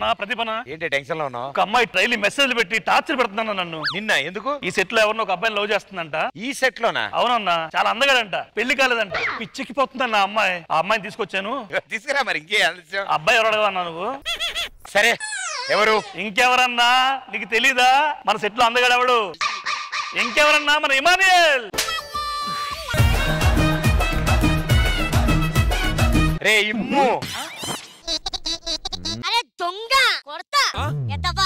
అనా ప్రతిభన ఏంటి టెన్షన్ లో ఉన్నావు ఒక అమ్మాయి ట్రైలీ మెసేజ్ పెట్టి టార్చర్ పెడుతున్నాను నన్ను నిన్న ఎందుకు ఈ సెట్ లో ఎవరినో ఒక అబ్బాయిని లవ్ చేస్తుందంట ఈ సెట్ లోనా అవునన్నా చాలా అందగాడంట పెళ్లి కాలేదంట పిచ్చికిపోతుందన్న ఆ అమ్మాయి ఆ అమ్మాయిని తీసుకొచ్చాను తీసుకురా మరి ఇంకే ఆలస్యం. ఆ అబ్బాయి ఎవరు అడగవన్నా నువ్వు సరే ఎవరు ఇంకెవరన్నా నీకు తెలీదా మన సెట్ లో అందగాడు ఎవడు ఇంకెవరన్నా మన ఇమానియల్ రే ఇమ్ము అరే దొంగ కొడతా ఎద్దవా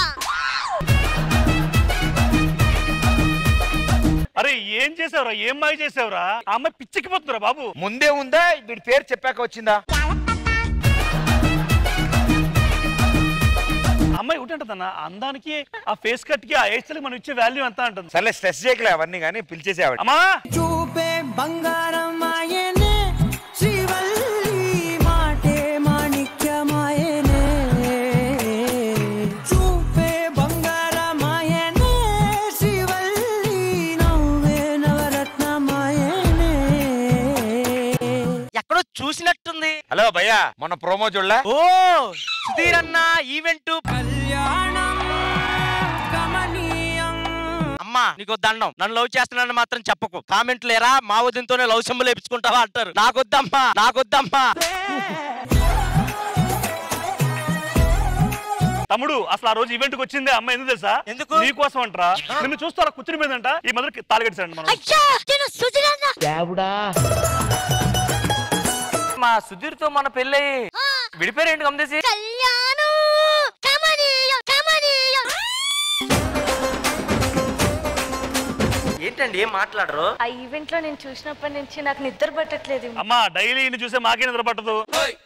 అరే ఏం చేసావురా ఏం మాయ చేసావురా ఆ అమ్మాయి పిచ్చికిపోతుందిరా బాబు ముందే ఉందా వీడి పేరు చెప్పాక వచ్చిందా ఆ అమ్మాయి ఒకటి అంటుందన్న అందానికి ఆ ఫేస్ కట్ కి ఆ ఏజ్ మనం ఇచ్చే వాల్యూ ఎంత అంటుంది సర్లే స్ట్రెస్ చేయకలే అవన్నీ కానీ పిలిచేసే ఆవిడ అమ్మా చూపే బంగారం ఆయనే శ్రీవల్లి మాటే మాణిక్యమాయనే చూపే బంగారం ఆయనే శ్రీవల్లి నవ్వే నవరత్నమాయనే ఎక్కడో చూసినట్టుంది హలో భయ్యా మొన్న ప్రోమో చూడలా ఓ సుధీర్ అన్న ఈవెంట్ కళ్యాణం కమనీయం అమ్మా నీకు దండం నన్ను లవ్ చేస్తున్నానని మాత్రం చెప్పకు కామెంట్ లేరా మా వదినతోనే లవ్ సింబల్ వేపించుకుంటావా అంటారు నాకొద్దమ్మా నాకొద్దమ్మా తమ్ముడు అసలు ఆ రోజు ఈవెంట్ కి వచ్చిందే అమ్మాయి ఎందుకు తెలుసా ఎందుకు? నీ కోసం అంటరా నిన్ను చూస్తూ అలా కూర్చుని మీదంట ఈ మధ్య తాళగడిచాడు మనం అయ్యా నేను సుధిరన్న మా సుధీర్ తో మన పెళ్ళి విడిపోయారు గమదేసి కళ్యాణం కమనీయం కమనీయం ఏంటండి ఏం మాట్లాడరు ఆ ఈవెంట్ లో నేను చూసినప్పటి నుంచి నాకు నిద్ర పట్టట్లేదు అమ్మా డైలీ ఇన్ని చూసే మాకే నిద్ర పట్టదు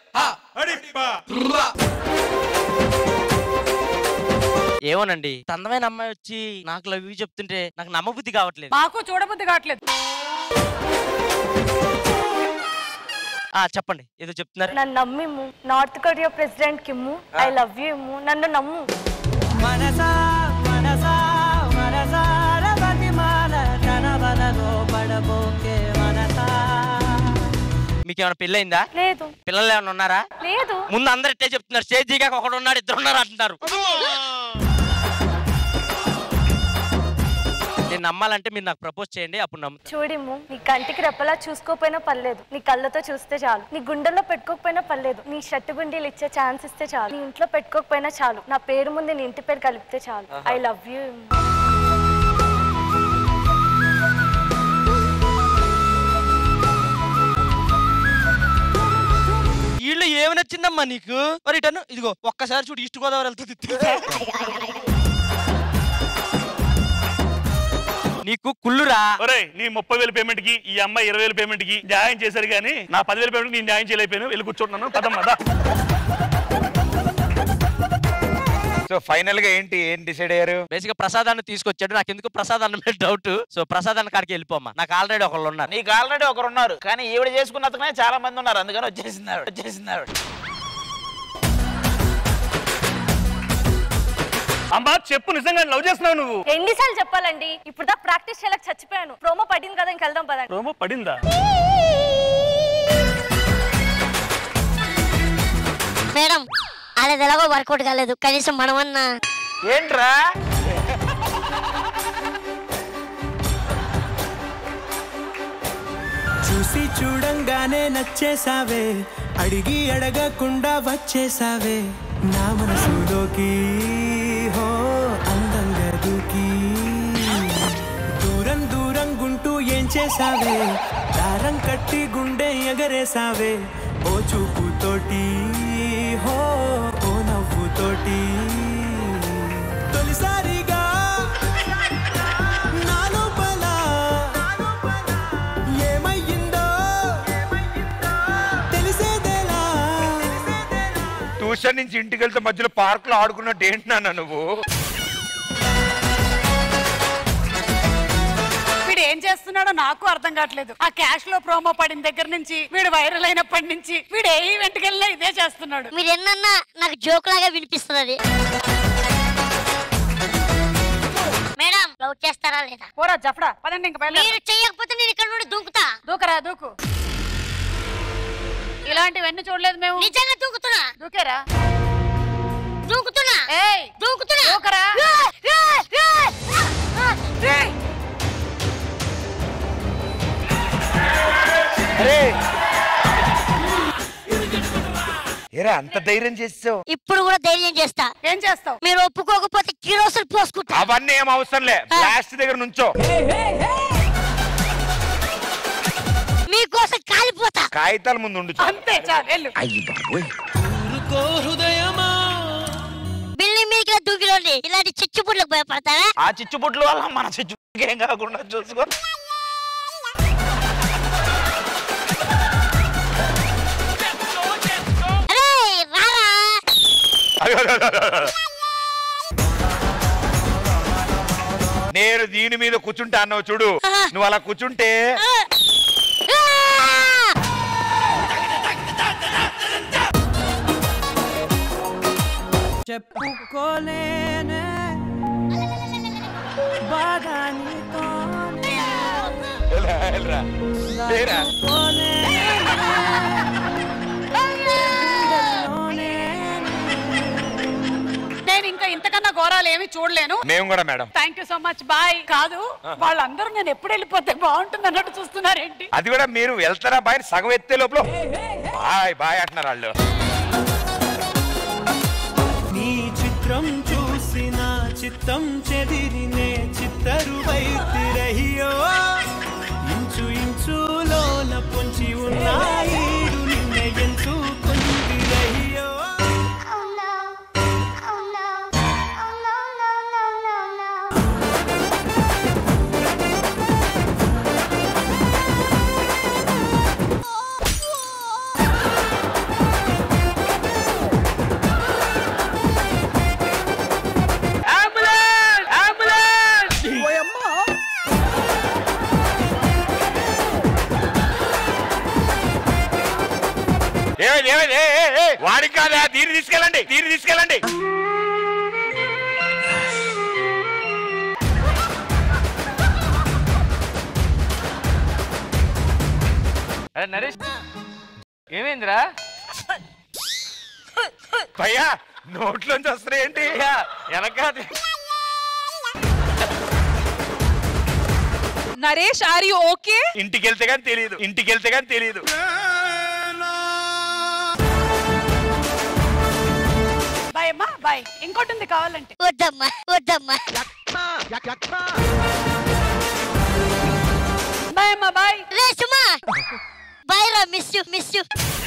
ఏమోనండి అందమైన అమ్మాయి వచ్చి నాకు లవ్ యూ చెప్తుంటే నాకు నమ్మబుద్ధి కావట్లేదు మాకు చూడబుద్ధి కావట్లేదు ఆ చెప్పండి ఏదో చెప్తున్నారు నన్ను నమ్మిము North Korea president Kim I love you ఇమ్ము నన్ను నమ్ము మనసా మనసా మనసార బతిమాల తన బలలో పడబోకే మనసా మీకు ఏమైనా పెళ్ళయిందా లేదు పిల్లలు ఏమైనా ఉన్నారా లేదు ముందు అందరు ఇట్టే చెప్తున్నారు స్టేజ్ దిగాక ఒకడు ఉన్నాడు ఇద్దరు ఉన్నారు అంటున్నారు నేను నమ్మాలంటే మీరు నాకు ప్రపోజ్ చేయండి అప్పుడు నమ్ముతాను చూడిమ్ము నీ కంటికి రెప్పలా చూసుకోపోయినా పర్లేదు నీ కళ్ళతో చూస్తే చాలు నీ గుండెల్లో పెట్టుకోకపోయినా పర్లేదు నీ షర్టు గుండీలు ఇచ్చే ఛాన్స్ ఇస్తే చాలు నీ ఇంట్లో పెట్టుకోకపోయినా చాలు నా పేరు ముందు నీ ఇంటి పేరు కలిపితే చాలు ఐ లవ్ యూ వీళ్ళు ఏమి నచ్చిందమ్మా నీకు మరి ఇటను ఇదిగో ఒక్కసారి చూడు ఈస్ట్ గోదావరి వెళ్తుంది నీకు కుళ్ళురా ఒరే నీ ముప్పై వేల పేమెంట్ కి ఈ అమ్మాయి ఇరవై వేల పేమెంట్ కి న్యాయం చేశారు కానీ నా పదివేల పేమెంట్ నేను న్యాయం చేయలేకపోయాను వెళ్ళి కూర్చుంటున్నాను పదమ్మా దా. సో ఫైనల్ గా ఏంటి ఏం డిసైడ్ అయ్యారు బేసిక్ ప్రసాదాన్ని తీసుకొచ్చాడు నాకు ఎందుకు ప్రసాదాన్ని మీద డౌట్ సో ప్రసాదాన్ని కాడికి వెళ్ళిపోమ్మా నాకు ఆల్రెడీ ఒకళ్ళు ఉన్నారు నీకు ఆల్రెడీ ఒకరు ఉన్నారు కానీ ఈవిడ చేసుకున్న అతనే చాలా మంది ఉన్నారు అందుకని వచ్చేసింది ఆవిడ వచ్చేసింది ఆవిడ అమ్మా చెప్పు నిజంగా లవ్ చేస్తున్నావు నువ్వు ఎన్నిసార్లు చెప్పాలండి ఇప్పుడు దా ప్రాక్టీస్ చేయలేక చచ్చిపోయాను ప్రోమో పడింది కదా ఇంకెళ్దాం పదండి రోమో పడిందా మేడం వాళ్ళది ఎలాగో వర్కౌట్ కాలేదు కనీసం మనమన్నా ఏంట్రా చూసి చూడంగానే నచ్చేసావే అడిగి అడగకుండా వచ్చేసావే నా మనసులోకి హో అందంగా దూకి దూరం దూరం గుంటూ ఏం చేసావే దారం కట్టి గుండె ఎగరేసావే ఓ చూపుతోటి హో ఓ నవ్వుతోటి తొలిసారిగా నా లోపల ఏమయ్యిందో తెలిసేదేలా ట్యూషన్ నుంచి ఇంటికి వెళ్తే మధ్యలో పార్క్ లో ఆడుకున్నట్టు ఏంటి నాన్న నువ్వు వీడు ఏం చేస్తున్నాడో నాకు అర్థం కావట్లేదు ఆ క్యాష్ లో ప్రోమో పడిన దగ్గర నుంచి వీడు వైరల్ అయినప్పటి నుంచి వీడు ఏ ఈవెంట్ కి వెళ్ళినా ఇదే చేస్తున్నాడు మీరు ఎన్నన్నా నాకు జోక్ లాగా వినిపిస్తుంది అది మేడం లవ్ చేస్తారా లేదా పోరా జఫడా పదండి ఇంక బయలుదేరు మీరు చెయ్యకపోతే నేను ఇక్కడ నుండి దూకుతా దూకరా దూకు ఇలాంటివన్నీ చూడలేదు మేము నిజంగా దూకుతున్నా దూకేరా దూకుతున్నా ఏయ్ దూకుతున్నా దూకరా. రే, రే, రే. ఆ, రే. అరే ఏరా అంత ధైర్యం చేసావు ఇప్పుడు కూడా ధైర్యం చేస్తా ఏం చేస్తావు మీరు ఒప్పుకోకపోతే కిరోసులు పోసుకుంటా అవన్నీ ఏం అవసరం లే బ్లాస్ట్ దగ్గర నుంచో మీకోసం కాలిపోతా కాగితాల ముందు ఉండు అంతే చాలు వెళ్ళు ఊరుకో హృదయమా బిల్డింగ్ మీదకి దూకిలోండి ఇలాంటి చిచ్చుపుట్లకు భయపడతారా ఆ చిచ్చుపుట్లు వల్ల మన చిచ్చు ఏం కాకుండా చూసుకో అరే రారా అయ్యో, అయ్యో, అయ్యో, అయ్యో. నేను దీని మీద కూర్చుంటా అన్నావు చూడు నువ్వు అలా కూర్చుంటే ఆ! ఆ! చెప్పుకోలేనే బాగా నీతోనే ఎలా, ఎలా? లేరా? నేను ఇంకా ఇంతకన్నా ఘోరాలు ఏమి చూడలేను మేము కూడా madam thank you so much bye కాదు వాళ్ళందరూ నేను ఎప్పుడు వెళ్ళిపోతే బాగుంటుంది అన్నట్టు చూస్తున్నారేంటి అది కూడా మీరు వెళ్తారా బాయ్ సగం ఎత్తే లోపల బాయ్ బాయ్ అంటున్నారు వాళ్ళు నీ చిత్రం చూసిన చిత్తం చెదిరినే చిత్తరువైతిరయ్యో ఇంచు ఇంచులోన పొంచి ఉన్నాయిడు నిన్నే ఎంచుకుందిరయ్యో ఏమైంది ఏమైంది ఏ, ఏ, ఏ, వాడికి కాదా దీన్ని తీసుకెళ్ళండి దీన్ని తీసుకెళ్ళండి అరే నరేష్ ఏమైందిరా భయ్యా నోట్లోంచి వస్తున్నాయి ఏంటి వెనక నరేష్ ఆర్ యు ఓకే ఇంటికి వెళ్తే కానీ తెలియదు ఇంటికి వెళ్తే కానీ తెలియదు బాయ్ అమ్మా బాయ్ ఇంకోటి ఉంది కావాలంటే వద్దమ్మా వద్దమ్మా బాయ్ అమ్మా బాయ్ రే సుమా బై రా మిస్ యు మిస్ యు